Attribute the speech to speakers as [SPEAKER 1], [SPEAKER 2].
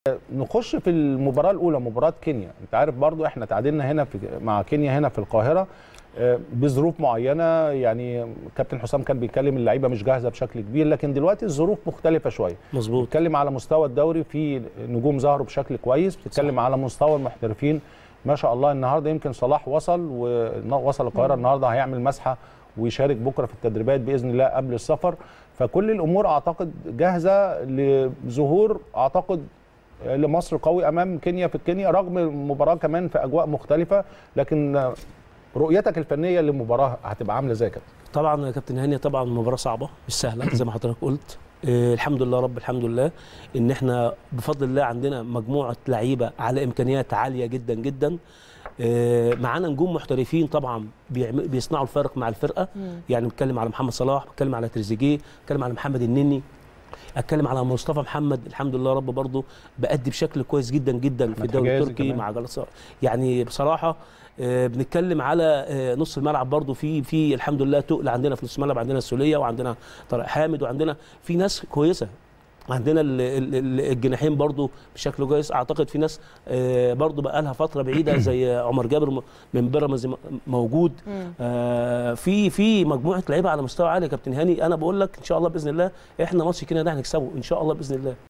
[SPEAKER 1] نخش في المباراه الاولى مباراه كينيا انت عارف برضو احنا تعادلنا هنا في مع كينيا هنا في القاهره آه، بظروف معينه يعني كابتن حسام كان بيتكلم اللعيبه مش جاهزه بشكل كبير لكن دلوقتي الظروف مختلفه شويه
[SPEAKER 2] مظبوط
[SPEAKER 1] بتتكلم على مستوى الدوري في نجوم ظهروا بشكل كويس بتتكلم على مستوى المحترفين ما شاء الله النهارده يمكن صلاح وصل ووصل القاهره النهارده هيعمل مسحه ويشارك بكره في التدريبات باذن الله قبل السفر فكل الامور اعتقد جاهزه لظهور اعتقد لمصر قوي امام كينيا في كينيا رغم المباراه كمان في اجواء مختلفه لكن رؤيتك الفنيه للمباراه هتبقى عامله ازاي كده
[SPEAKER 2] طبعا يا كابتن هاني طبعا مباراه صعبه مش سهله زي ما حضرتك قلت آه الحمد لله رب الحمد لله ان احنا بفضل الله عندنا مجموعه لعيبه على امكانيات عاليه جدا جدا آه معانا نجوم محترفين طبعا بيعم- بيصنعوا الفارق مع الفرقه يعني بتكلم على محمد صلاح بتكلم على تريزيجيه بتكلم على محمد النني اتكلم على مصطفى محمد الحمد لله رب برضه بأدي بشكل كويس جدا جدا في
[SPEAKER 1] أحمد
[SPEAKER 2] الدوري
[SPEAKER 1] حجازي
[SPEAKER 2] التركي
[SPEAKER 1] كمان.
[SPEAKER 2] مع جلطة يعني بصراحه آه، بنتكلم على آه، نص الملعب برضو في في الحمد لله تقل عندنا في نص الملعب عندنا السوليه وعندنا طارق حامد وعندنا في ناس كويسه عندنا ال- ال- ال- الجناحين برضو بشكل كويس اعتقد في ناس آه، برضو بقى لها فتره بعيده زي عمر جابر م- من بيراميدز م- موجود آه، في في مجموعه لعيبه على مستوى عالي يا كابتن هاني انا بقول لك ان شاء الله باذن الله احنا ماتش كده ده هنكسبه ان شاء الله باذن الله